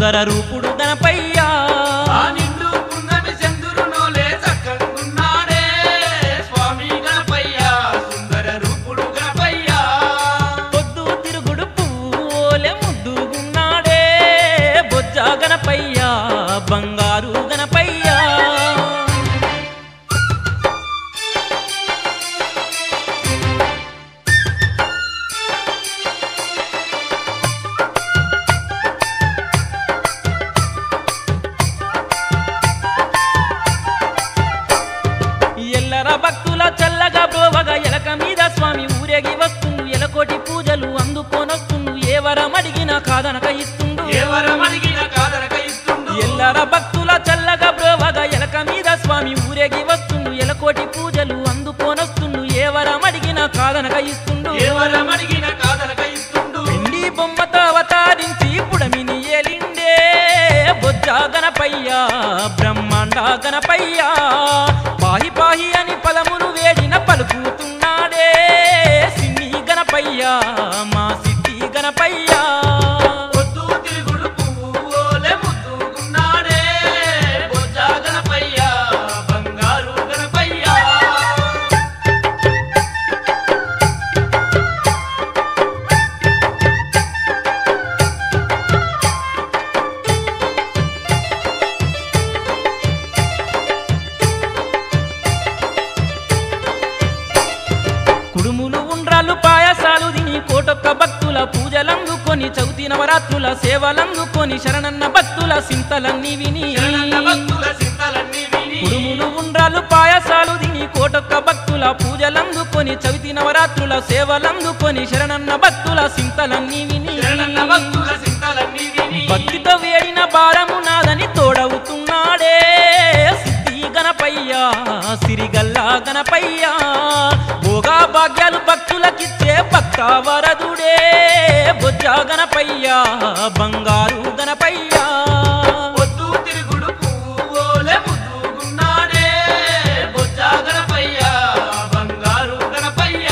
సుందర రూపుడు గణపయ్యా ఆ నిండు పున్నమి చంద్రునోలే చక్కగున్నాడే స్వామి గణపయ్య సుందర రూపుడు గణపయ్య పొద్దు తిరుగుడు పువ్వులే ముద్దుగున్నాడే బొజ్జ గణపయ్యా బంగారు గణపయ్యా ఎల్లర భక్తుల చల్లగా బ్రోవగా ఎలక మీద స్వామి ఊరేగి వస్తుండు ఎలకోటి పూజలు అందుకోనొస్తుండు ఏ వరం అడిగినా కాదనక ఇస్తుండు ఎవరం అడిగిన కాదనక ఇస్తుండు ఎల్లర భక్తుల చల్లగా బ్రోవగా ఎలక మీద స్వామి ఊరేగి వస్తుండు ఎలకోటి పూజలు అందుకోనొస్తుండు ఏ వరం అడిగినా కాదనక ఇస్తుండు ఎవరం అడిగిన కాదనక ఇస్తుండు వెండి బొమ్మతో అవతారించి పుడమిని ఏలిండే బొజ్జ గణపయ్యా బ్రహ్మాండ గణపయ్యా పాహి పాహి అని పదములు వేడిన పలుకుతున్నాడే సిన్ని గణపయ్యా మా సిద్ధి గణపయ్యా పొద్దు తిరుగుడు పువ్వులే ముద్దుగున్నాడే బొజ్జ గణపయ్య బంగారు గణపయ్య కుడుములు ఉండ్రాలు పాయసాలు తిని కోటొక్క భక్తుల పూజలందుకొని చౌతి నవరాత్రుల సేవలందుకొని శరణన్న భక్తుల సింతలన్నీ విని శరణన్న భక్తుల చింతలన్నీ విని కుడుములు ఉండ్రాలు పాయసాలు తిని కోటొక్క భక్తుల పూజలందుకొని చవితి నవరాత్రుల సేవలందుకొని శరణన్న భక్తుల సింతలన్నీ విని శరణన్న భక్తుల చింతలన్నీ విని భక్తితో వేడిన భారము నాదని తోడవుతున్నాడే సిద్ధి గణపయ్యా సిరిగల్లా గణపయ్యా భోగా భాగ్యాలు భక్తులకిచ్చే భక్త వరదుడే బొజ్జ గణపయ్యా బంగారు గణపయ్యా పొద్దు తిరుగుడు పువ్వులే ముద్దుగున్నాడే బొజ్జ గణపయ్య బంగారు గణపయ్య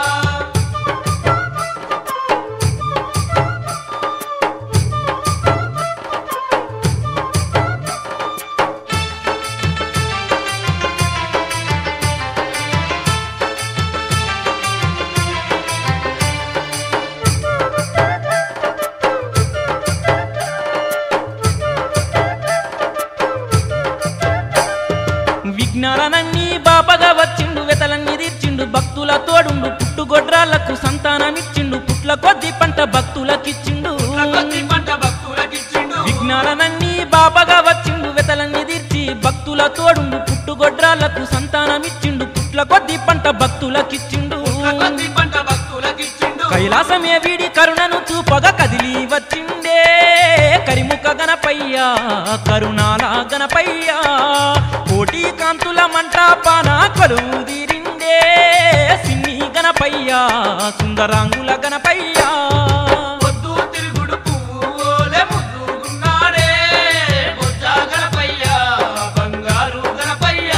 విఘ్నాలనన్నీ బాపగా వచ్చిండు వెతలన్నీ తీర్చిండు భక్తుల తోడుండు పుట్టుగొడ్రాళ్లకు సంతానమిచ్చిండు పుట్ల కొద్ది పంట భక్తులకిచ్చిండు కొద్ది పంట భక్తులకిచ్చిండు విఘ్నాలనన్నీ బాపగా వచ్చిండు వెతలన్నీ తీర్చి భక్తుల తోడుండు పుట్టుగొడ్రాళ్లకు సంతానమిచ్చిండు పుట్ల కొద్ది పంట భక్తులకిచ్చిండు కొద్ది పంట భక్తులకిచ్చిండు కైలాసమే వీడి కరుణను చూపగా కదిలి వచ్చిండే కరిముఖ గణపయ్యా కరుణాల గణపయ్యా కోటి కాంతుల మంటాపాన కొలువు తీరిండే సిన్ని గణపయ్యా సుందరాంగుల గణపయ్యా పొద్దు తిరుగుడు పువ్వులే ముద్దుగున్నాడే బొజ్జ గణపయ్య బంగారు గణపయ్య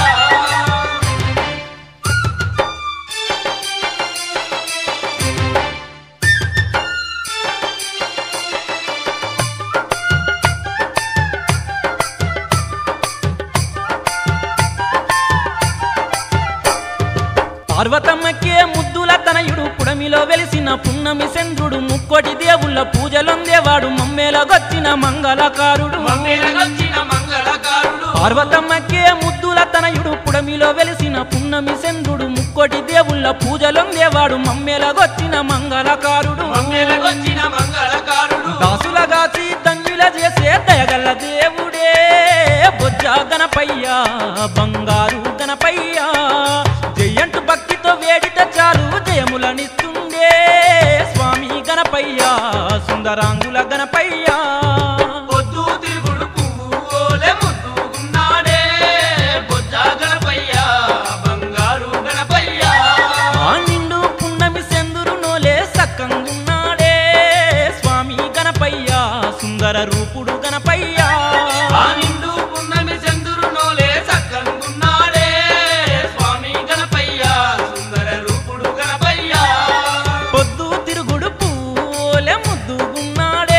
పార్వతమ్మకే ముద్దుల తనయుడు పుడమిలో వెలిసిన పున్నమి చంద్రుడు ముక్కోటి దేవుళ్ళ పూజలొందేవాడు మమ్మేలగొచ్చిన మంగళకారుడు మమ్మేలగొచ్చిన మంగళకారుడు పార్వతమ్మకే ముద్దుల తనయుడు పుడమిలో వెలిసిన పున్నమి చంద్రుడు ముక్కోటి దేవుళ్ళ పూజలొందేవాడు మమ్మేలగొచ్చిన మంగళకారుడు మమ్మేలగొచ్చిన మంగళకారుడు దాసులగాచి తండ్రుల చేసే దయగల్ల దేవుడే బొజ్జ గణపయ్యా బంగారు గణపయ్యా జయంటు భక్తితో వేడిత చాలు జయములనిస్తుండే స్వామి గణపయ్యా సుందరాంగుల గణపయ్యా పొద్దు తిరుగుడు పువ్వులే ముద్దుగున్నాడే బొజ్జ గణపయ్య బంగారు గణపయ్య ఆ నిండు పున్నమి సెందురు నోలే సక్కంగున్నాడే స్వామి గణపయ్యా సుందర రూపుడు గణపయ్యా ఆ నిండు పున్నమి చంద్రునోలే చక్కనున్నాడే స్వామి గణపయ్య సుందర రూపుడు గణపయ్య పొద్దు తిరుగుడు పూలే ముద్దుగున్నాడే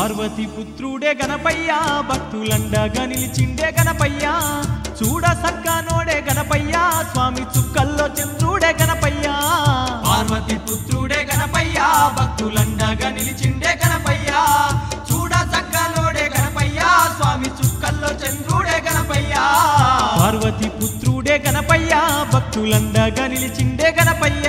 పార్వతి పుత్రుడే గణపయ్య భక్తులండగా నిలిచిండే గణపయ్య చూడ సక్కనోడే గణపయ్య స్వామి చుక్కల్లో చంద్రుడే గణపయ్య పార్వతి పుత్రుడే గణపయ్య భక్తులండగా నిలిచిండే గణపయ్య చూడ చక్కలోడే గణపయ్య స్వామి చుక్కల్లో చంద్రుడే గణపయ్య పార్వతి పుత్రుడే గణపయ్య భక్తులండగా నిలిచిండే గణపయ్య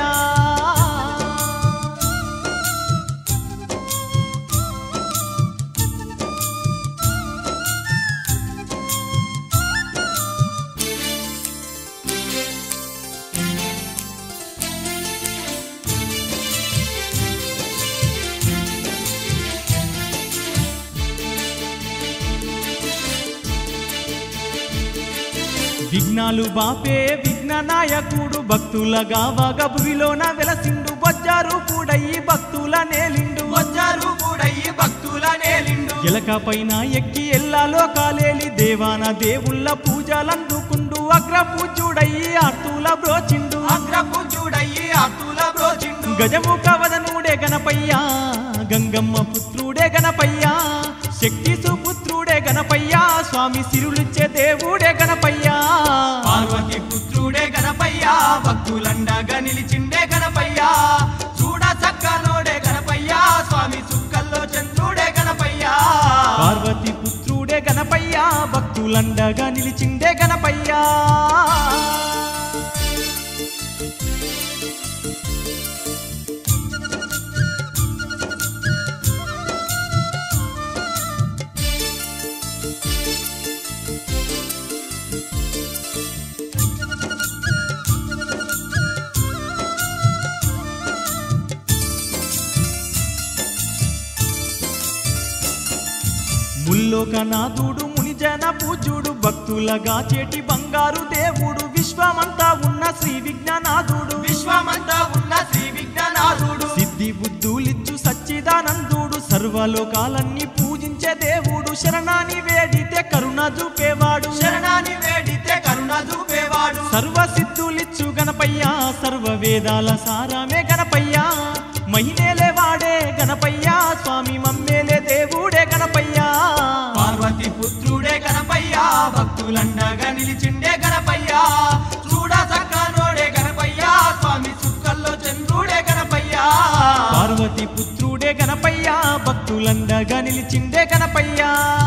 విఘ్నాలు బాపే విఘ్న నాయకుడు భక్తులగా వగభువిలోన వెలసిండు బొజ్జారు కూడయి భక్తుల నేలిండు వచ్చారు కూడయి భక్తుల నేలిండు ఎలక పైన ఎక్కి ఎల్లాలో కాలేలి దేవాన దేవుళ్ళ పూజలందుకుండు అగ్ర పూజుడయి ఆర్తుల బ్రోచిండు అగ్రపు చూడయి అతుల బ్రోచిండు గజముఖ వదనుడే గణపయ్య గంగమ్మ పుత్రుడే గణపయ్య శక్తి సుపుత్రుడే గణపయ్య స్వామి సిరులిచ్చే దేవుడే గణపయ్య పార్వతి పుత్రుడే గణపయ్య భక్తులండగా నిలిచిండే గణపయ్య చూడ చక్కనోడే గణపయ్య స్వామి చుక్కల్లో చంద్రుడే గణపయ్య పార్వతి పుత్రుడే గణపయ్య భక్తులండగా నిలిచిండే గణపయ్య ముల్లోకనాథుడు మునిజన పూజుడు భక్తులగా చేటి బంగారు దేవుడు విశ్వమంతా ఉన్న శ్రీ విజ్ఞానాథుడు విశ్వమంతా ఉన్న శ్రీ విఘ్ననాథుడు సిద్ధి బుద్ధులిచ్చు సచ్చిదానందుడు సర్వలోకాలన్నీ పూజించే దేవుడు శరణాని వేడితే కరుణ చూపేవాడు శరణాన్ని వేడితే కరుణ చూపేవాడు సర్వ సిద్ధులిచ్చు గణపయ్య సర్వ వేదాల సారమే గణపయ్య మహిమేలే వాడే గణపయ్య స్వామి మమ్మేలే దేవుడే గణపయ్య పార్వతి పుత్రుడే గణపయ్య భక్తులండగా నిలిచిండే గణపయ్య చూడ చక్కనోడే గణపయ్య స్వామి చుక్కల్లో చంద్రుడే గణపయ్య పార్వతి పుత్రుడే గణపయ్య భక్తులండగా నిలిచిండే గణపయ్య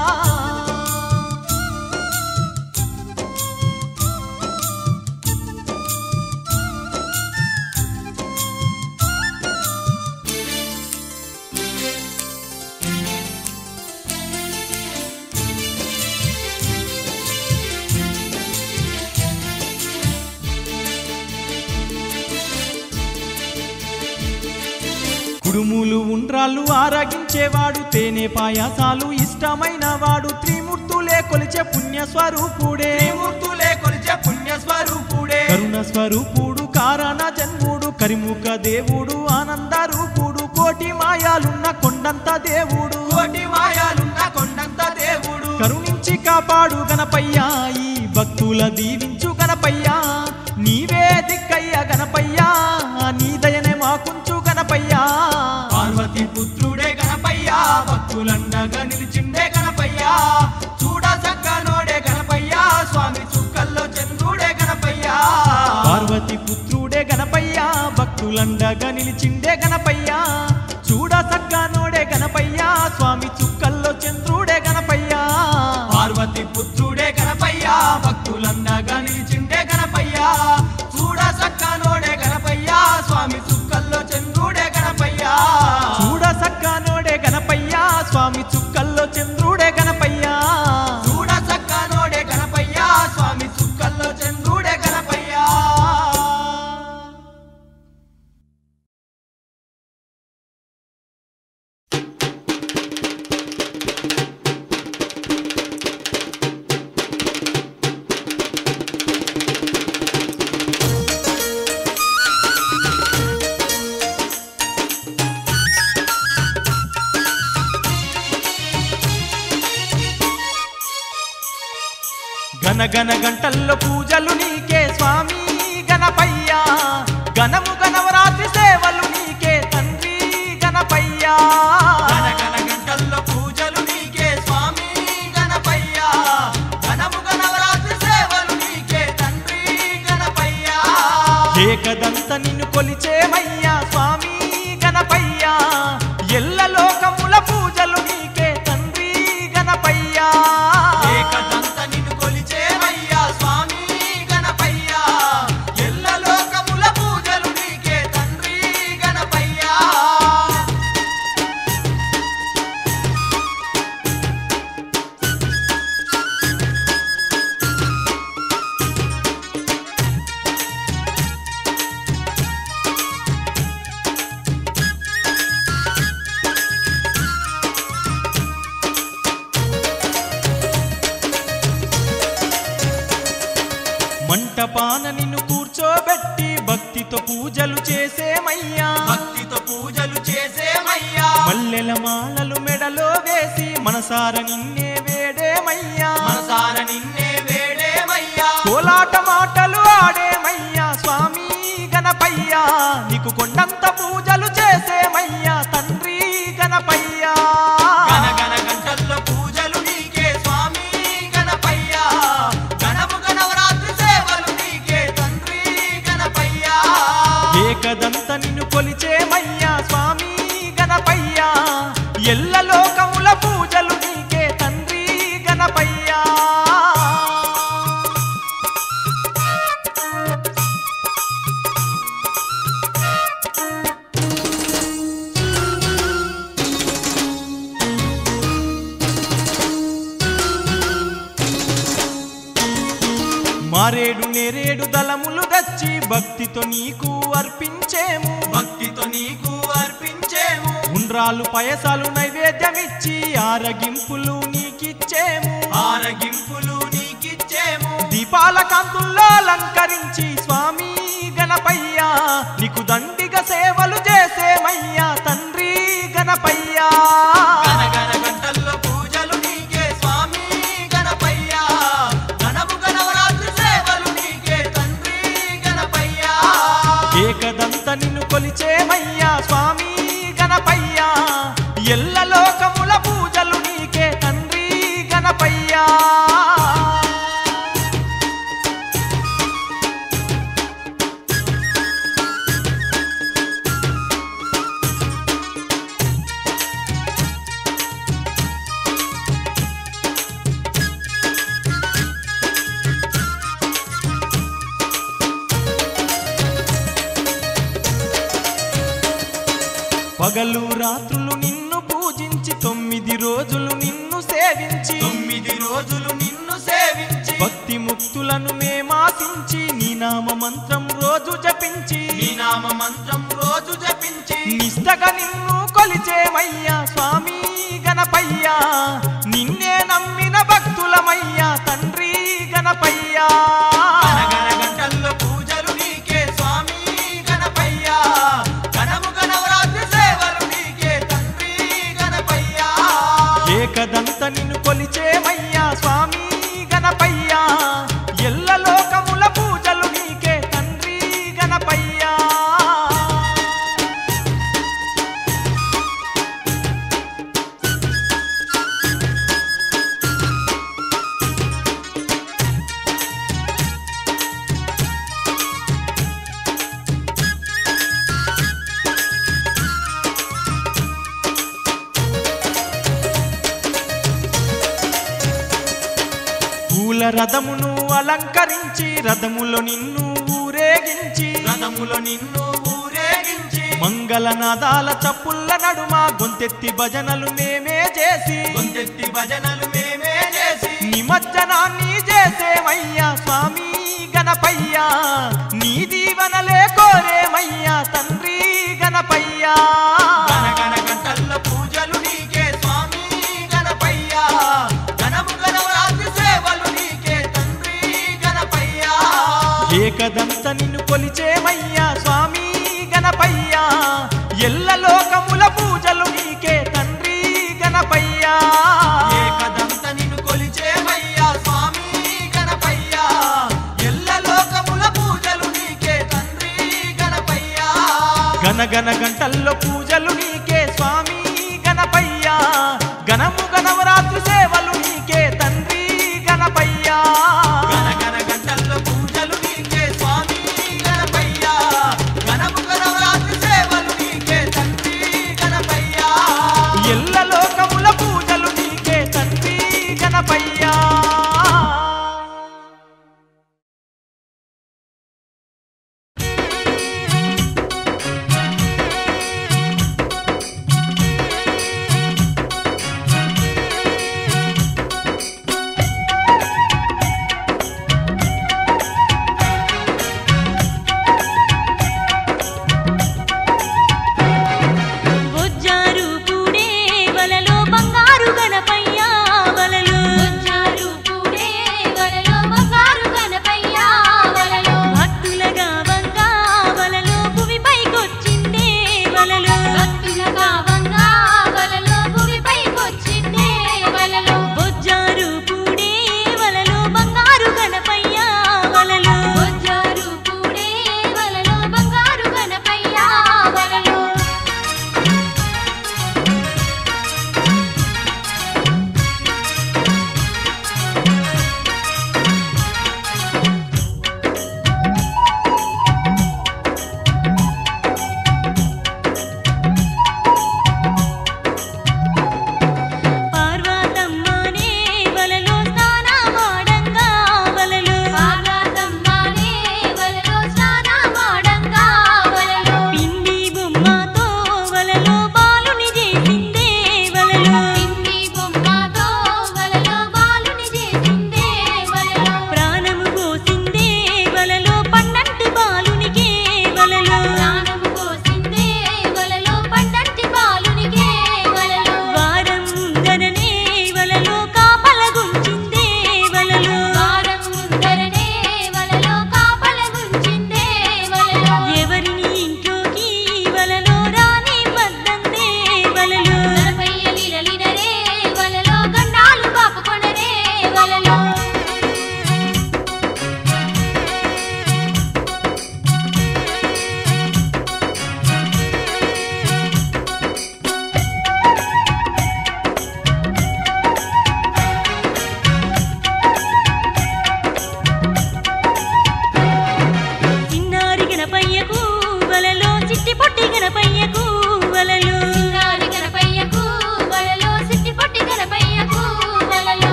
కుడుములు ఉండ్రాళ్ళు ఆరగించేవాడు తేనె పాయాసాలు ఇష్టమైన వాడు త్రిమూర్తులే కొలిచే పుణ్య స్వరూపుడే త్రిమూర్తులే కొలిచే పుణ్య స్వరూపుడే కరుణ స్వరూపుడు కారణ జన్ముడు కరిముఖ దేవుడు ఆనంద రూపుడు కోటి మాయాలున్న కొండంత దేవుడు కోటి మాయాలున్న కొండంత దేవుడు కరుణించి కాపాడు గణపయ్య ఈ భక్తుల దీవించు గణపయ్య నీవే దిక్కయ్య గణపయ్య నీ దయనే మాకుంచు గణపయ్య పార్వతి పుత్రుడే గణపయ్య భక్తులండగా నిలిచిండే గణపయ్య చూడ చక్కనోడే గణపయ్య స్వామి చుక్కల్లో చంద్రుడే గణపయ్య పార్వతి పుత్రుడే గణపయ్య భక్తులండగా నిలిచిండే గణపయ్య చూడ సక్కనోడే గణపయ్య స్వామి చుక్కల్లో చంద్రుడే గణపయ్య పార్వతి పుత్రుడే గణపయ్య భక్తులండగా నిలిచిండే గణపయ్య చూడ చక్కనోడే గణపయ్య స్వామి చుక్కల్లో చంద్రుడే గణపయ్య చూడ సక్కనోడే గణపయ్య స్వామి చుక్కల్లో చంద్రుడే గణపయ్య చూడ చక్కనోడే గణపయ్య స్వామి చుక్కల్లో చంద్రుడే గణపయ్య గణ గణ గంటల్లో పూజలు నీకే స్వామి గణపయ్య గణము గణవరాత్రి సేవలు నీకే తండ్రి గణపయ్య గణగణ గంటల్లో పూజ ఏకదంత నిన్ను కొలిచేమయ్యా స్వామి గణపయ్యా ఎల్ల లోకముల పూజలు నీకే తండ్రి గణపయ్యా ఏకదంత నిన్ను కొలిచేవయ్యా స్వామి గణపయ్యా ఎల్ల లోకముల పూజలు నీకే తండ్రి గణపయ్యా మంటపాన నిన్ను కూర్చోబెట్టి భక్తితో పూజలు చేసేమయ్యా భక్తితో పూజలు చేసేమయ్యా మల్లెల మాలలు మెడలో వేసి మనసార నిన్నే వేడేమయ్యా మనసార నిన్నే వేడేమయ్యా కోలాట మాటలు ఆడేమయ్యా స్వామి గణపయ్యా నీకు కొండంత పూజలు చేసేమయ్యా తండ్రి గణపయ్యా గనగన గంటల్లో పూజలు నీకే స్వామి గణపయ్యా గణము గణవరాత్రి సేవలు నీకే తండ్రి గణపయ్యా ఏకదంత నిన్ను కొలిచేమయ్యా స్వామి గణపయ్యా ఎల్ల లోకముల పూజలు నీకే తండ్రి గణపయ్యా మారేడు నేరేడు దళములు దచ్చి భక్తితో నీకు అర్పించేము భక్తితో నీకు అర్పించేము ఉండ్రాలు పయసాలు నైవేద్యమిచ్చి ఆరగింపులు నీకిచ్చేము ఆరగింపులు నీకిచ్చేము దీపాల కాంతుల్లో అలంకరించి స్వామి గణపయ్యా నీకు దండిగా సేవలు చేసేమయ్యా తండ్రి గణపయ్యా గనగన గంటల్లో పూజలు నీకే స్వామి గణపయ్యా గణము గణవరాత్రి సేవలు నీకే తండ్రి గణపయ్యా ఏకదంత నిన్ను కొలిచేమయ్యా స్వామి గణపయ్యా ఎల్ల లోకముల పూజలు నీకే తండ్రి గణపయ్యా పగలు రాత్రులు నిన్ను పూజించి తొమ్మిది రోజులు నిన్ను సేవించి తొమ్మిది రోజులు నిన్ను సేవించి భక్తి ముక్తులను మేమాసించి నీ నామ మంత్రం రోజు జపించి నీ నామ మంత్రం రోజు జపించి నిష్టగా నిన్ను కొలిచేమయ్యా స్వామి గణపయ్యా నిన్నే నమ్మిన భక్తులమయ్యా తండ్రి గణపయ్యా గనగన గంటల్లో పూజలు నీకే స్వామి గణపయ్యా గణము గణవరాత్రి సేవలు నీకే తండ్రి గణపయ్యా ఏకదంత నిన్ను కొలిచేమయ్యా స్వామి గణపయ్యా ఎల్ల లోకముల పూజలు నీకే తండ్రి గణపయ్యా పూల రథమును అలంకరించి రథములో నిన్ను ఊరేగించి రథములో నిన్ను ఊరేగించి మంగళనాదాల చప్పుల్ల నడుమ గొంతెత్తి భజనలు మేమే చేసి గొంతెత్తి భజనలు మేమే చేసి నిమజ్జనాన్ని చేసేమయ్యా స్వామి గణపయ్యా నీ దీవనలే కోరేమయ్యా తండ్రి గణపయ్యా గనగన గంటల్లో పూజలు నీకే స్వామి గణపయ్యా గణము గణవరాత్రి సేవలు నీకే తండ్రి గణపయ్యా ఏకదంత నిన్ను కొలిచేమయ్యా స్వామి గణపయ్యా ఎల్ల లోకముల పూజలు నీకే తండ్రి గణపయ్యా ఏకదంత నిన్ను కొలిచేమయ్యా స్వామి గణపయ్యా ఎల్ల లోకముల పూజలు నీకే తండ్రి గణపయ్యా గనగన గంటల్లో పూజలు నీకే స్వామి గణపయ్యా గణము గణవరాత్రి సేవలు నీకే తండ్రి గణపయ్యా గనగన గంటల్లో పూజలు నీకే స్వామి గణపయ్యా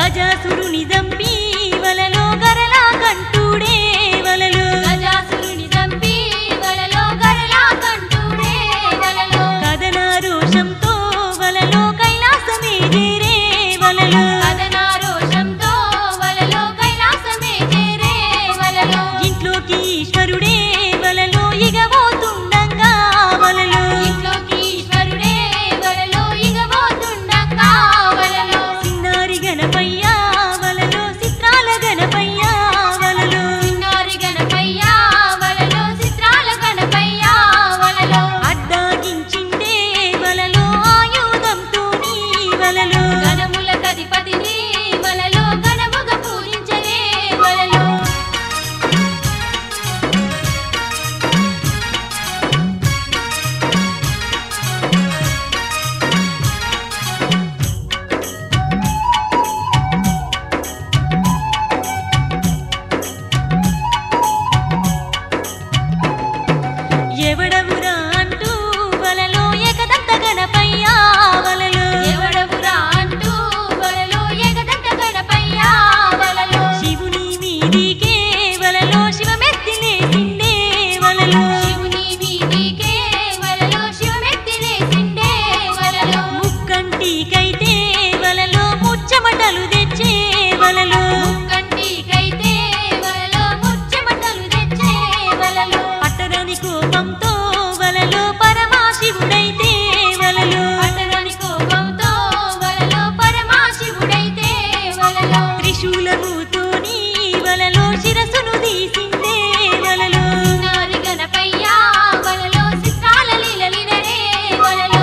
గజాసురుని దంపి వలలో గరలా కంటూడే వలలు గజాసురుని చంపి వలలో గరలా కంటూడే వలలో కదన రోషంతో వలలో కైలాసమే చేరే వలలు కదనా రోషంతో వలలో కైలాసమే చేరే వలలో ఇంట్లోకి ఈశ్వరుడే వలలో ఇగబోతుండంగా వలలు ఇంట్లోకి ఈశ్వరుడే వలలో ఇగబోతుండగా వలలో చిన్నారి గణపయ్య వలలో చిత్రాల గణపయ్య వలలు చిన్నారి గణపయ్య వలలో చిత్రాల గణపయ్య వలలో అడ్డాగించిండే వలలో ఆయుధంతో నీ వలలో గణముల కధిపతిని వలలో గణముగ పూజించరే వలలో ఎవడవురా అంటూ వలలో ఏకదంత గణపయ్య వలలో ఎవడవురా అంటూ వలలో ఎగదంట గణపయ్య వలలో శివుని మీదికే వలలో శివమెత్తి లేచిండే వలలో శివుని మీదికే వలలో శివమెత్తిలేసిండే వలలో ముక్కంటికైతే వలలో ముచ్చమటలు తెచ్చే వలలో కంటికైతే వలలో ముచ్చమటలు తెచ్చే వలలో పట్టరాని కోపంతో వలలో పరమాశివుడైతే వలలో పట్టరాని కోపంతో వలలో పరమాశివుడైతే వలలో త్రిశూలముతోని వలలో శిరసును తీసిందే వలలో నారి గణపయ్య వలలో చిత్రాల లీలలినరే వలలో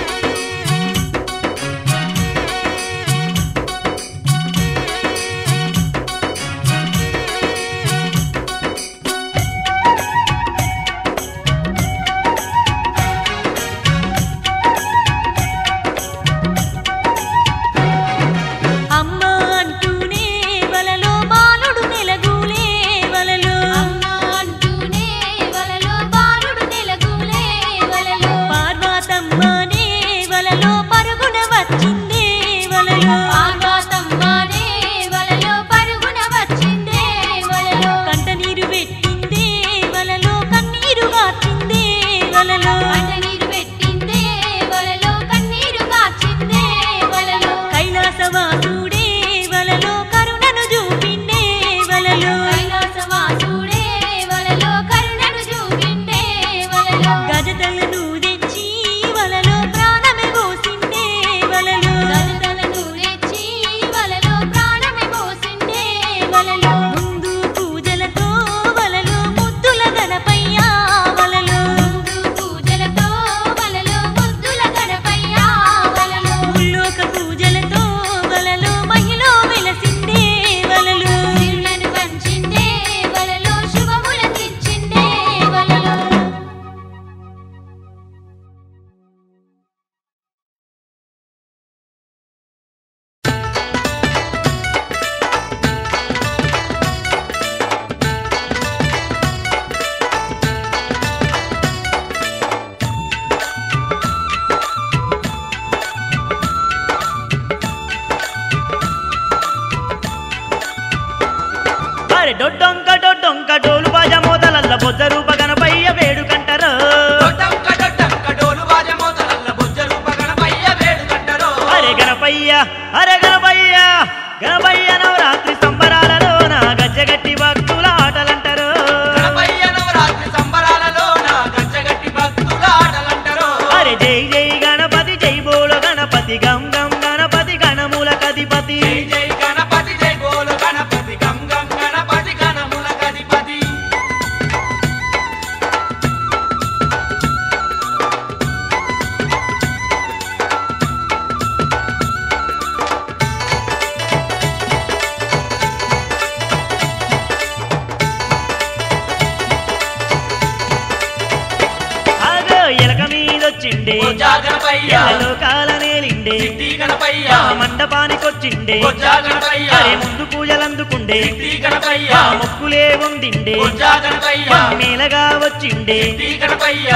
అమ్మ అంటూనే వలలో బాలుడు నెలగూలే వలలో అమ్మ అంటూనే వలలో బాలుడు నెలగూలే వలలో పార్వతమ్మనే వలలో పరుగున వచ్చిందే వలలో పార్వతమ్మనే వలలో పరుగున వచ్చిందే వలలో కంట నీరు పెట్టిందే వలలో కన్నీరు గార్చిందే వలలో పంట నీరు పెట్టిందే వలలో కన్నీరు కాచిందే వలలో కైలాసవాసుడే వలలో కరుణను చూపిండే వలలో కైలాసవాసుడే వలలో కరుణను చూపిండే వలలో గజతలను తెచ్చి వలలో ప్రాణమే పోసిండే వలలో గజతలను తెచ్చి వలలో ప్రాణమే పోసిండే వలలో ముందు పూజలతో వలలో ముద్దుల గణపయ్య వలలో ముందు పూజలతో వలలో ముద్దుల గణపయ్య వలలో ముల్లోక పూజలతో వలలో మహిళ వెలసిండే వలలో సిరులను పంచిండే వలలో శుభముల తెచ్చిండే వలలో అరే డొడ్డొంక డొడ్డొంక డోలు బాజ మోతలల్ల బొజ్జ రూప గణపయ్య వేడుకంటారు డొడ్డంక డొడ్డంక డోలు బాజ మోతలల్ల బొజ్జ రూప గణపయ్య వేడుకంటరో. అరే గణపయ్య అరే గణపయ్య గణపయ్య నవరాత్రి సంబరాలలోన గజ్జగట్టి భక్తుల ఆటలంటారు గణపయ్య నవరాత్రి సంబరాలలోన గజ్జగట్టి భక్తుల ఆటలంటరో. అరే జై జై గణపతి జై బోలో గణపతి గం గం గణపతి గణముల కధిపతి జై జై గణపతి జై బోలు గణపతి గం గం గణపతి గణముల గధిపతి ఆగో ఎలక మీదొచ్చిండే బొజ్జా గణపయ్య లోకాల నేలిండే సిద్ధి గణపయ్య ఆ మండపానికొచ్చిండే బొజ్జా గణపయ్య అరే ముందు పూజలందుకుండే సిద్ధి గణపయ్య ఆ మొక్కులే ఉండిండే బొజ్జా గణపయ్య మేలగా వచ్చిండే సిద్ధి గణపయ్య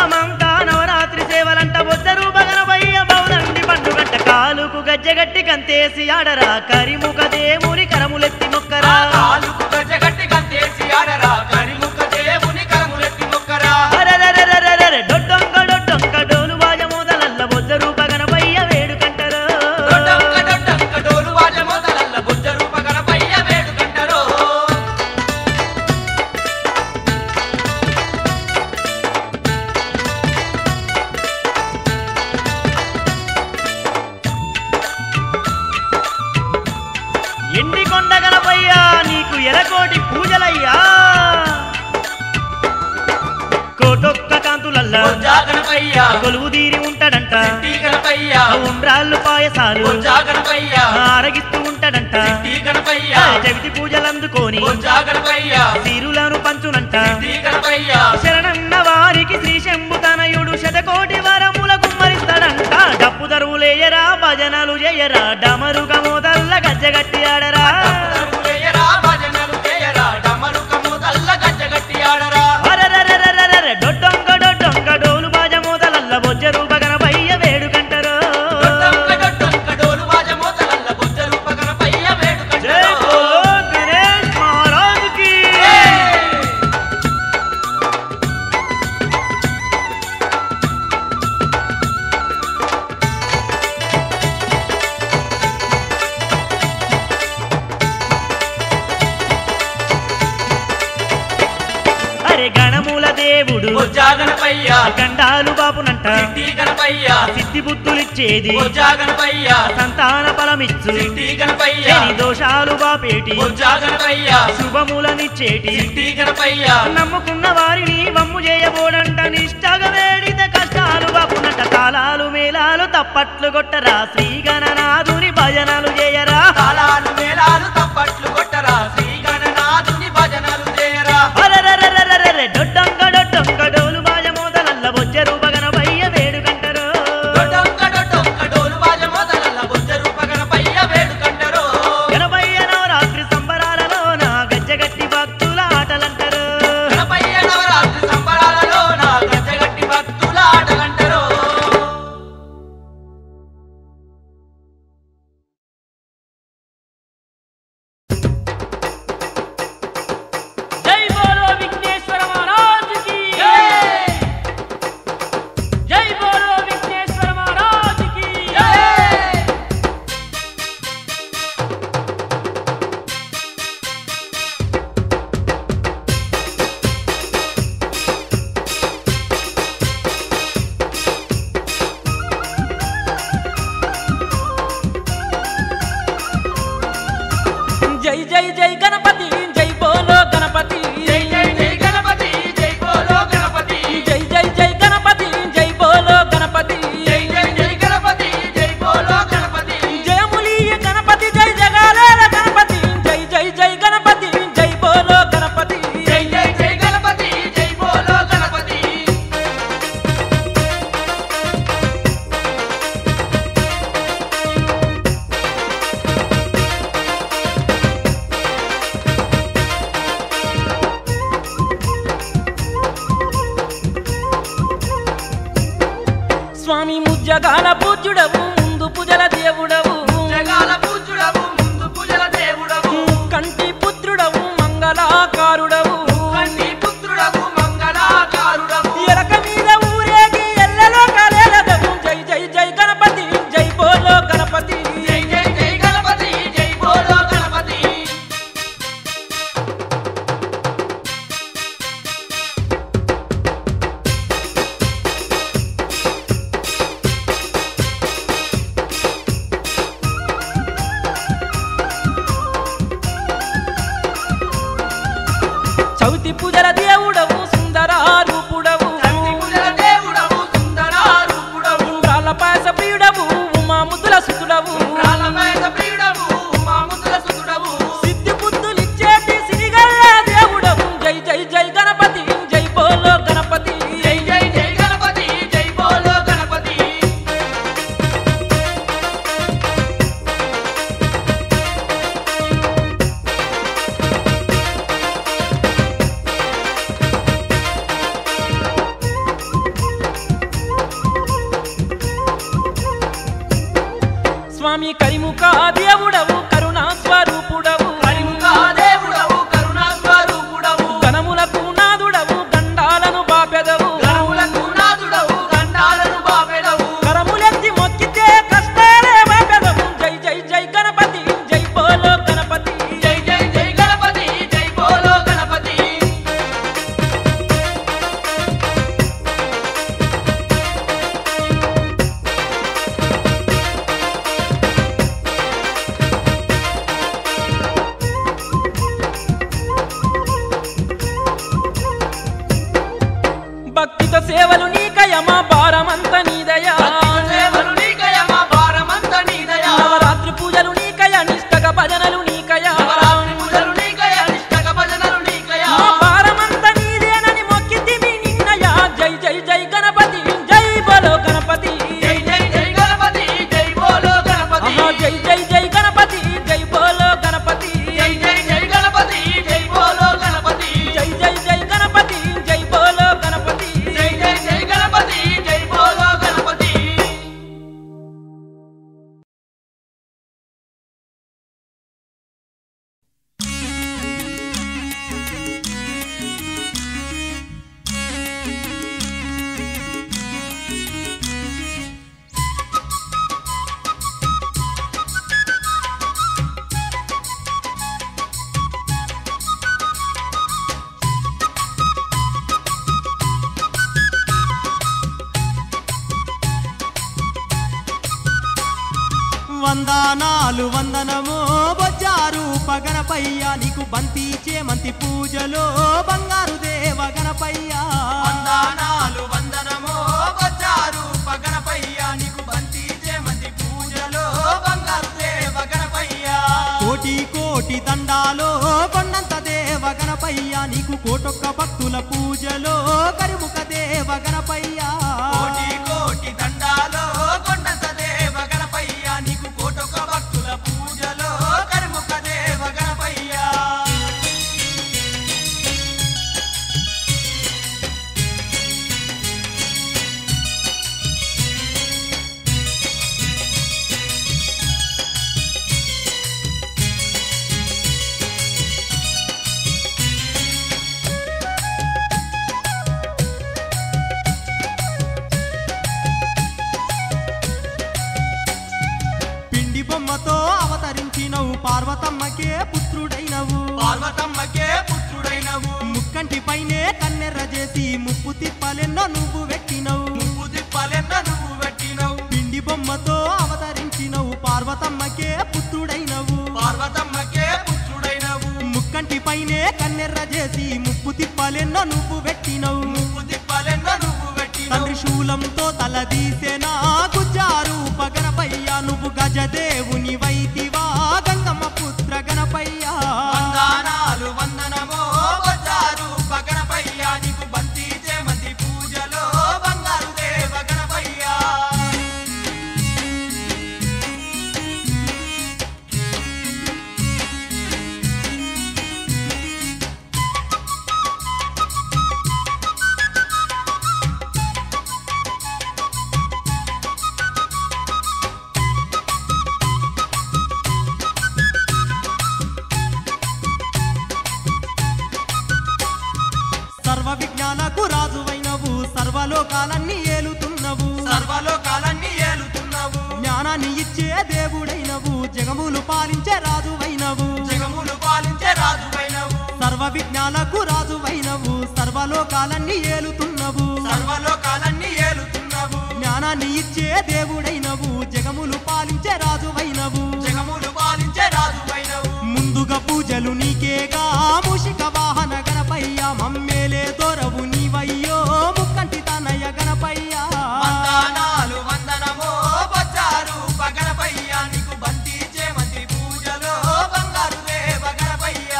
భూలోకమంతా నవరాత్రి సేవలంట బొద్దరు బగనబయ్య బౌదండి పండుగంట కాలుకు గజ్జగట్టి కంతే గంతేసి ఆడరా కరిముఖ దేవుని కరములెత్తి మొక్కరా కాలుకు గజ్జగట్టి గంతేసి ఆడరా కరిముఖ దేవుని కరములెత్తి మొక్కరా అరెరెరెరెరెరె, డొడ్డొంక డొడ్డొంక డోలు బాజ మోదలల్ల బొజ్జ రూప గణపయ్య వేడుకంటరు దొడ్డంక దొడ్డంక డోలు వాజ మొదలల్ల బుజ్జ రూప గణపయ్య వేడుకంటరో ఎండి కొండ గణపయ్య నీకు ఎలకోటి పూజలయ్యా కోటొక్క కాంతులల్ల బుజ్జా గణపయ్య కొలువు తీరి ఉంటాడంట సిట్టి గణపయ్య ఉండ్రాళ్ళు పాయసాలు బుజ్జా గణపయ్య ఆరగిస్తూ ఉంటాడంట సిట్టి గణపయ్య చవితి పూజలు అందుకొని బుజ్జా గణపయ్య తీరులను పంచునంట సిట్టి గణపయ్య శరణన్న వారికి శ్రీ శంభుతనయుడు శతకోటి వరముల కుమ్మరిస్తాడంట డప్పు దరువులేయరా భజనలు చేయరా డమరుగ మోదల్ల గజ్జగట్టి ఆడరా తరువులేయరా, భజనలు చేయరా, డమరుకము తల్ల గజ్జగట్టి ఆడరా అరెరెరెరెరెరె, డొడ్డొంగ డొడ్డొంగ డోలు బాజ మోదలల్ల బొజ్జ రూప గణపయ్య వేడుకంటరు దొడ్డంక దొడ్డంక డోలు వాజ మోతలల్ల బుజ్జ రూప గణపయ్య జై వేడుకంటరో బోలో గణేష్ మహారాజుకి అరే గణముల దేవుడు బుజ్జా గణపయ్య గండాలు బాపునంట సిట్టి గణపయ్య సిద్ధి బుద్ధులిచ్చేది బుజ్జా గణపయ్య సంతాన ఫలమిచ్చు సిట్టి గణపయ్య శని దోషాలు బాపేటి బుజ్జా గణపయ్య శుభములనిచ్చేటి సిట్టి గణపయ్య నమ్ముకున్న వారిని వమ్ము చేయబోడంట నిష్టగా వేడిత కష్టాలు బాపునంట తాళాలు మేళాలు తప్పట్లు కొట్టరా శ్రీ గణనాథుని భజనలు చేయరా తాళాలు మేళాలు తప్పట్లు కొట్టరా శ్రీ గణనాథుని భజనలు చేయరా అరెరెరెరెరెరె, డొడ్డొంగ డొడ్డొంగ డోలు బాజ మోదలల్ల బొజ్జ రూప గణపయ్య వేడుకంటరు దొడ్డంక దొడ్డంక డోలు వాజ మొదలల్ల బుజ్జ రూప గణపయ్య వేడుకంటరో గణపయ్య నవరాత్రి సంబరాలలో నా గజ్జగట్టి భక్తుల ఆటలంటారు గణపయ్య నవరాత్రి సంబరాలలో నా గజ్జగట్టి భక్తుల ఆటలంటరో జై బోలో విఘ్నేశ్వర మహారాజుకి జై బోలో విఘ్నేశ్వర మహారాజుకి జై జై జై గణపతి జై బోలో గణపతి జై జై జై గణపతి జై బోలో గణపతి జై జై జై గణపతి జై బోలో గణపతి జై జై జై గణపతి జై బోలో గణపతి జయములీయ గణపతి జై జగాలేల గణపతి జై జై జై గణపతి జై బోలో గణపతి జై జై జై గణపతి జై బోలో గణపతి స్వామి ముజ్జగాల పూజ్యుడవు ముందు పూజల దేవుడవు జగాల పూజుడవు ముందు పూజల దేవుడవు కంటి పుత్రుడవు మంగళాకారుడవు కంటి పుత్రుడవు మంగళాకారుడవు ఎలక మీద ఊరేగి ఎల్లలో కలేలదవు జై జై జై గణపతి జై బోలో గణపతి జై జై జై గణపతి జై బోలో గణపతి స్వామి కరిముఖ దేవుడవు కరుణా స్వరూపుడవు కరిముఖా దేవుడవు కరుణా స్వరూపుడవు గణములకు నాదుడవు గండాలను బాపెదవు గణములకు నాదుడవు గండాలను బాపెడవు కరములెత్తి మొక్కితే కష్టాలే బాపెదవు జై జై జై గణపతి జై బోలో గణపతి జై జై జై గణపతి జై బోలో గణపతి భక్తితో సేవలు నీకయమా భారమంత నీదయా సేవలు నీకయ మా భారమంత నీదయా నవరాత్రి పూజలు నీకయ నిష్టక భజనలు నీకయా నవరాత్రి పూజలు నీకయ నిష్టక భజనలు నీకయ మా భారమంత నీదేనని మొక్కితిమి నిన్నయా జై జై జై గణపతి జై బోలో గణపతి జై జై జై గణపతి జై బోలో గణపతి ఆహా, జై జై జై గణపతి జై బోలో గణపతి జై జై జై గణపతి జై బోలో గణపతి జై జై జై గణపతి జై బోలో గణపతి జై జై జై గణపతి జై బోలో గణపతి వందనాలు వందనమో బొజ్జారు పగనపయ్య నీకు బంతి చేమంతి పూజలో బంగారు దేవ గణపయ్య వందనాలు వందనమో వచ్చారు పగనపయ్య నీకు బంతి చేమంతి పూజలో బంగారు దేవ గణపయ్య కోటి కోటి దండాలో కొండంత దేవ గణపయ్య నీకు కోటొక్క భక్తుల పూజలో కరిముఖ దేవ గణపయ్య కోటి కోటి దండాలో కొండంత దేవ గణపయ్య నీకు కోటొక భక్తుల పూజలో కరిముఖ దేవ గణపయ్య పిండి బొమ్మతో అవతరించినవు పార్వతమ్మకే పుత్రుడైనవు పార్వతమ్మకే పుత్రుడైనవు ముక్కంటి పైనే కన్నెర్ర చేసి ముప్పు తిప్పలెన్నో నువ్వు పెట్టినవు ముప్పు తిప్పలెన్న నువ్వు పెట్టినవు పిండి బొమ్మతో అవతరించినవు పార్వతమ్మకే పుత్రుడైనవు పార్వతమ్మకే పుత్రుడైనవు ముక్కంటి పైనే కన్నెర్ర చేసి ముప్పు తిప్పలెన్నో నువ్వు పెట్టినవు ముప్పు తిప్పలెన్న నువ్వు పెట్టినవు తండ్రి శూలంతో తలదీసెనా గుజ్జారు గణపయ్య నువ్వు గజదేవుని వైదివా గంగమ్మ పుత్ర గణపయ్య వందనాలు వందనమో వచ్చారు గణపయ్య నీకు బంతి చేమంతి పూజలో బంగారు దేవ గణపయ్య సర్వ విజ్ఞానకు రాజువైనవు సర్వలోకాలన్నీ ఏలుతున్నవు సర్వలోకాలన్నీ ఏలుతున్నావు జ్ఞానాన్ని ఇచ్చే దేవుడైనవు జగములు పాలించే రాజువైనవు జగములు పాలించే రాజువైనవు సర్వ విజ్ఞానకు రాజువైనవు సర్వలోకాలన్నీ ఏలుతున్నవు సర్వలోకాలన్నీ ఏలుతున్నావు జ్ఞానాన్ని ఇచ్చే దేవుడైనవు జగములు పాలించే రాజువైనవు జగములు పాలించే రాజువైనవు ముందుగా పూజలు నీకేగా మూషిక వాహన గణపయ్య మమ్మేలే దొరవు నీవయ్యో ముక్కంటి తనయ గణపయ్య వందనాలు వందనమో వచ్చారు గణపయ్య నీకు బంతి చేమంతి పూజలో బంగారు దేవ గణపయ్య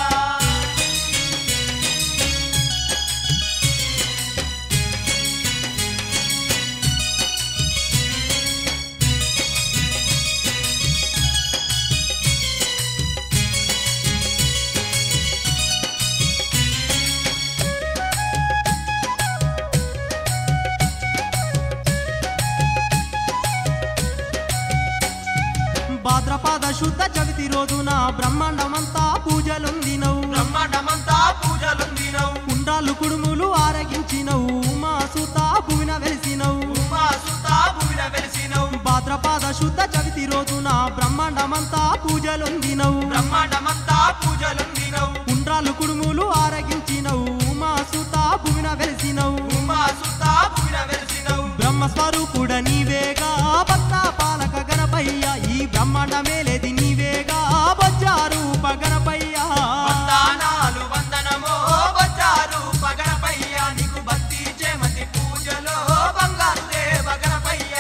భాద్రపాద శుద్ధ చవితి రోజున బ్రహ్మాండమంతా పూజలుందినవు బ్రహ్మాండమంతా పూజలుందినవు కుండాలు కుడుములు ఆరగించినవు మా సుత భూమిన వెలిసినవు ఉమా సుత భూమిన వెలిసినవు భాద్రపాద శుద్ధ చవితి రోజున బ్రహ్మాండమంతా పూజలుందినవు బ్రహ్మాండమంతా పూజలుందినవు కుండ్రాలు కుడుములు ఆరగించినవు మా సుత భూమిన వెలిసినవు ఉమా సుత భూమిన వెలిసినవు బ్రహ్మస్వరూపుడ నీవేగా భక్త పాలక గణపయ్య ఈ బ్రహ్మాండ మేలేది నీవేగా బొజ్జారూప గణపయ్య వందనాలు వందనమో బజారు పగడపయ్య నీకు భక్తి చేమతి పూజలో బంగారు దేవ గణపయ్య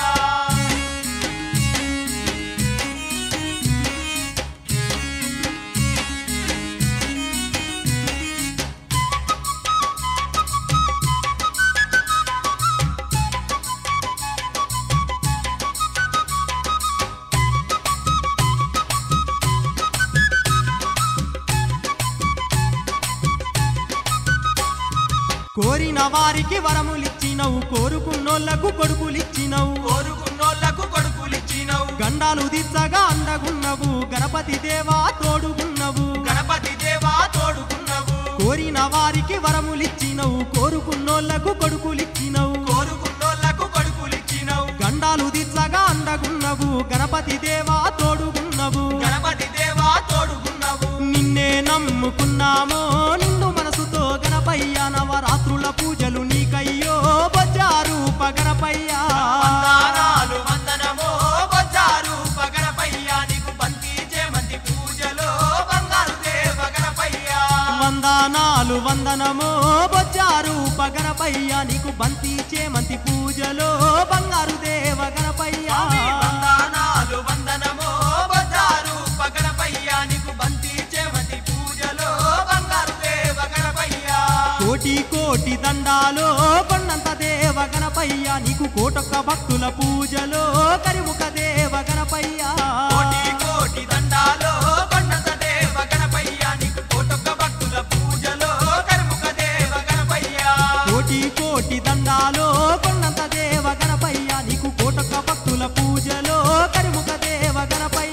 కోరిన వారికి వరములిచ్చినవు కోరుకున్నోళ్లకు కొడుకులిచ్చినవు కోరుకున్నోళ్లకు కొడుకులిచ్చినవు గండాలు దిచ్చగా అండగున్నవు గణపతి దేవా తోడుగున్నవు గణపతి దేవా తోడుకున్నవు కోరిన వారికి వరములిచ్చినవు కోరుకున్నోళ్లకు కొడుకులిచ్చినవు కోరుకున్నోళ్లకు కొడుకులిచ్చినవు గండాలు దిచ్చగా అండగున్నవు గణపతి దేవా తోడుగున్నవు గణపతి దేవా తోడుకున్నవు నిన్నే నమ్ముకున్నామో నిన్ను మనసుతో గణపయ్య నవరాత్రుల పూజలు నీకయ్యో బజారూప గణపయ్య వందనాలు వందనమో బజారు పగడపయ్య నీకు బంతి చేమంతి పూజలో బంగారు దేవ గణపయ్య వందనాలు వందనమో బొజ్జారూప గణపయ్య నీకు బంతి చేమంతి పూజలో బంగారు దేవ గణపయ్య వందనాలు వందనమో బజారు పగడపయ్య నీకు బంతి చేమంతి పూజలో బంగారు దేవ గణపయ్య కోటి కోటి దండాలో కొండంత దేవ గణపయ్య నీకు కోటొక్క భక్తుల పూజలో కరిముఖ దేవ గణపయ్య కోటి కోటి దండాలో కొండంత దేవ గణపయ్య నీకు కోటొక్క భక్తుల పూజలో కర్ముఖ దేవ గణపయ్య కోటి కోటి దండాలో కొండంత దేవ గణపయ్య నీకు కోటొక్క భక్తుల పూజలో కరిముఖ దేవ గణపయ్య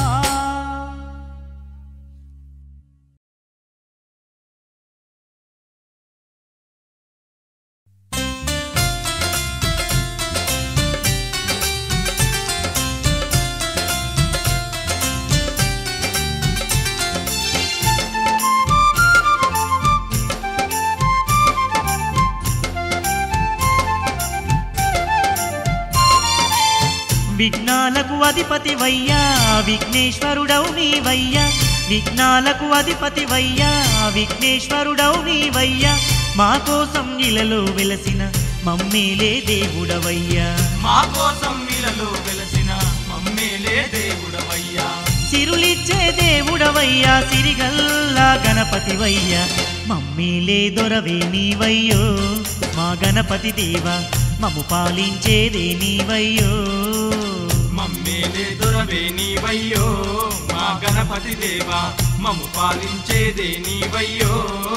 విఘ్నాలకు అధిపతి వయ్యా విఘ్నేశ్వరుడవు నీవయ్యా విఘ్నాలకు అధిపతి వయ్యా విఘ్నేశ్వరుడవు నీవయ్యా మా కోసం ఇలలో వెలసిన మమ్మీలే దేవుడవయ్యా మా కోసం ఇలలో వెలసిన మమ్మేలే దేవుడవయ్యా సిరులిచ్చే దేవుడవయ్యా సిరిగల్లా గణపతివయ్యా మమ్మీలే దొరవే నీవయ్యో మా గణపతి దేవా మము పాలించేదే నీవయ్యో మమ్మేలే దొరవే నీవయ్యో మా గణపతి దేవా మమ్ము పాలించేదే నీవయ్యో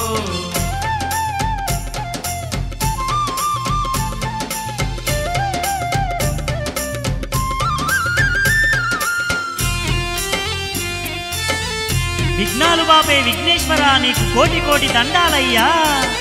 విఘ్నాలు బాపే విఘ్నేశ్వర నీకు కోటి కోటి దండాలయ్యా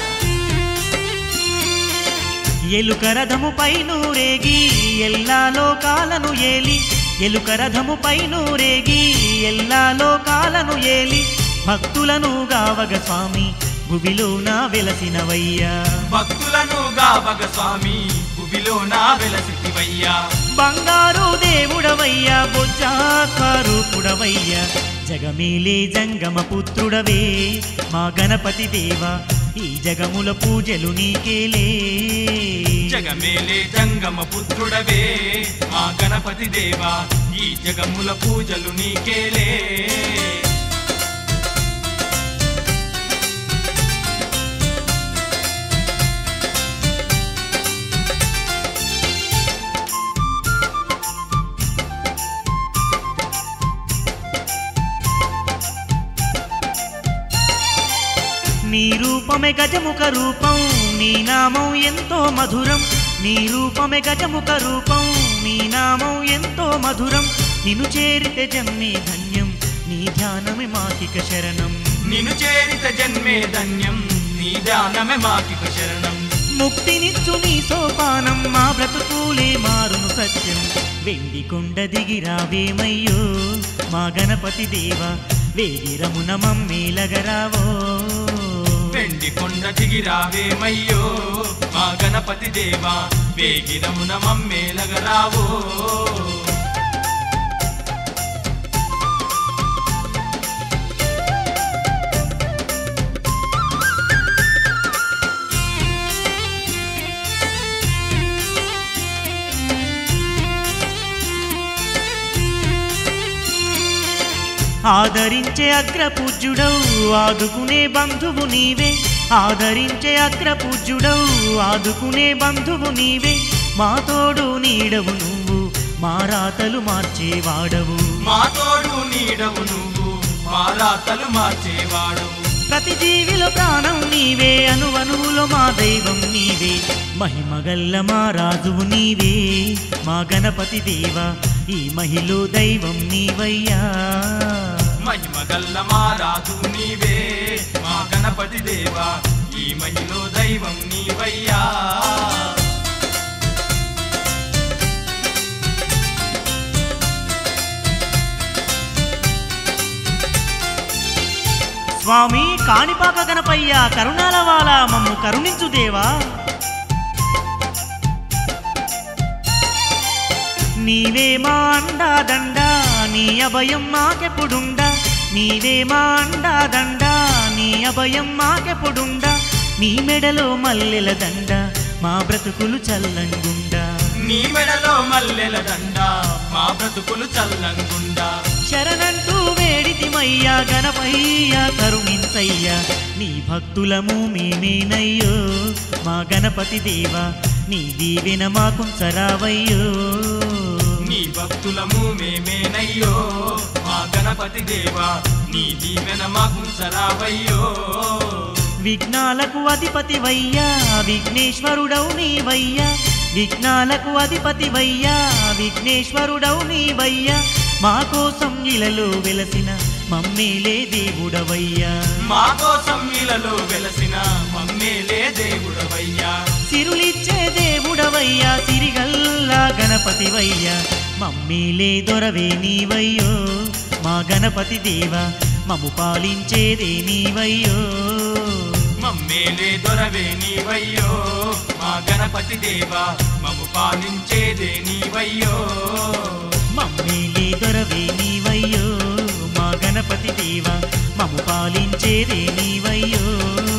ఎలుక రథముపై నూరేగి ఎల్లా లోకాలను ఏలి ఎలుక రథముపై నూరేగి ఎల్లా లోకాలను ఏలి భక్తులను గావగ స్వామి భువిలోన వెలసినవయ్యా భక్తులను గావగ స్వామి భువిలో నా వెలసివయ్యా బంగారు దేవుడవయ్యా బొజ్జాకారూపుడవయ్యా జగమేలే జంగమ పుత్రుడవే మా గణపతి దేవా ఈ జగముల పూజలు నీకేలే జగమేలే జంగమ పుత్రుడవే మా గణపతి దేవా ఈ జగముల పూజలు నీకేలే నీ రూపమే గజముఖ రూపం నీ నామం ఎంతో మధురం నీ రూపమే గజముఖ రూపం నీ నామం ఎంతో మధురం నిన్ను చేరితే జన్మే ధన్యం నీ ధ్యానమే మాకిక శరణం నిన్ను చేరిత జన్మే ధన్యం నీ ధ్యానమే మాకిక శరణం ముక్తినిచ్చు నీ సోపానం మా బ్రతుకులే మారును సత్యం వెండి కొండ దిగిరావేమయ్యో మా గణపతి దేవ వేగిరమున మమ్మేలగరావో వెండి కొండ దిగిరావేమయ్యో మా గణపతి దేవా వేగిరమున మమ్మేలగరావో ఆదరించే అగ్రపూజ్యుడవు ఆదుకునే బంధువు నీవే ఆదరించే అగ్రపూజ్యుడవు ఆదుకునే బంధువు నీవే మా తోడు నీడవు నువ్వు మా రాతలు మార్చేవాడవు మా తోడు నీడవు నువ్వు మా రాతలు మార్చేవాడవు ప్రతి జీవిలో ప్రాణం నీవే అనువనువులో మా దైవం నీవే మహిమగల్ల మా రాజువు నీవే మా గణపతి దేవ ఈ మహిలో దైవం నీవయ్యా మహిమ గల్ల మా రాజు నీవే మా గణపతి దేవా ఈ మహిలో దైవం నీవయ్యా స్వామి కాణిపాక గణపయ్య కరుణాల వాల మమ్ము కరుణించు దేవా నీవే మా అండా దండ నీ అభయం మాకెప్పుడుండా నీవే మా అండా దండ నీ అభయం మాకెప్పుడుండా నీ మెడలో మల్లెల దండ మా బ్రతుకులు చల్లంగుండా నీ మెడలో మల్లెల దండ మా బ్రతుకులు చల్లంగుండా శరణంటూ వేడితిమయ్యా గణపయ్యా కరుణించయ్యా నీ భక్తులము మేమేనయ్యో మా గణపతి దేవా నీ దీవెన మాకుంచరావయ్యో నీ భక్తులము మేమేనయ్యో మా గణపతి దేవా నీ దీవెన మాకుంచరావయ్యో విఘ్నాలకు అధిపతి వయ్యా విఘ్నేశ్వరుడవు నీవయ్యా విఘ్నాలకు అధిపతి వయ్యా విఘ్నేశ్వరుడవు నీవయ్యా మా కోసం ఇలలో వెలసిన మమ్మేలే దేవుడవయ్యా మా కోసం ఇలలో వెలసిన మమ్మేలే దేవుడవయ్యా సిరులిచ్చే దేవుడవయ్యా సిరిగల్లా గణపతివయ్యా మమ్మీలే దొరవే నీవయ్యో మా గణపతి దేవా మము పాలించేదే నీవయ్యో మమ్మేలే దొరవే నీవయ్యో మా గణపతి దేవా మము పాలించేదే నీవయ్యో మమ్మీలే దొరవే నీవయ్యో మా గణపతి దేవా మము పాలించేదే నీవయ్యో